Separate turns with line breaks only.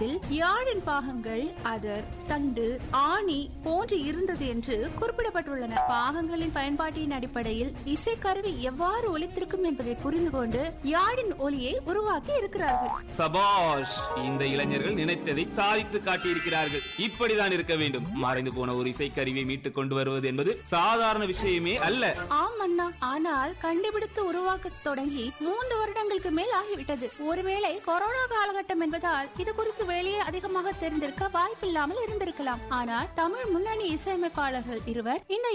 காலத்தில் யாழின் பாகங்கள் அதர் தண்டு ஆணி போன்று இருந்தது என்று குறிப்பிடப்பட்டுள்ளன பாகங்களின் பயன்பாட்டின் அடிப்படையில் இசைக்கருவி எவ்வாறு ஒலித்திருக்கும் என்பதை புரிந்து கொண்டு யாழின் ஒலியை உருவாக்கி இருக்கிறார்கள்
சபாஷ் இந்த இளைஞர்கள் நினைத்ததை சாதித்து காட்டியிருக்கிறார்கள் இப்படிதான் இருக்க வேண்டும் மறைந்து போன ஒரு இசைக்கருவியை மீட்டுக் கொண்டு வருவது என்பது சாதாரண விஷயமே அல்ல
ஆம் அண்ணா ஆனால் கண்டுபிடித்து உருவாக்க தொடங்கி மூன்று வருடங்களுக்கு மேல் ஆகிவிட்டது ஒருவேளை கொரோனா காலகட்டம் என்பதால் இது குறித்து வெளியே அதிகமாக தெரிந்திருக்க வாய்ப்பில்லாமல் இருந்திருக்கலாம் ஆனால் தமிழ் முன்னணி இசையமைப்பாளர்கள் இருவர் இந்த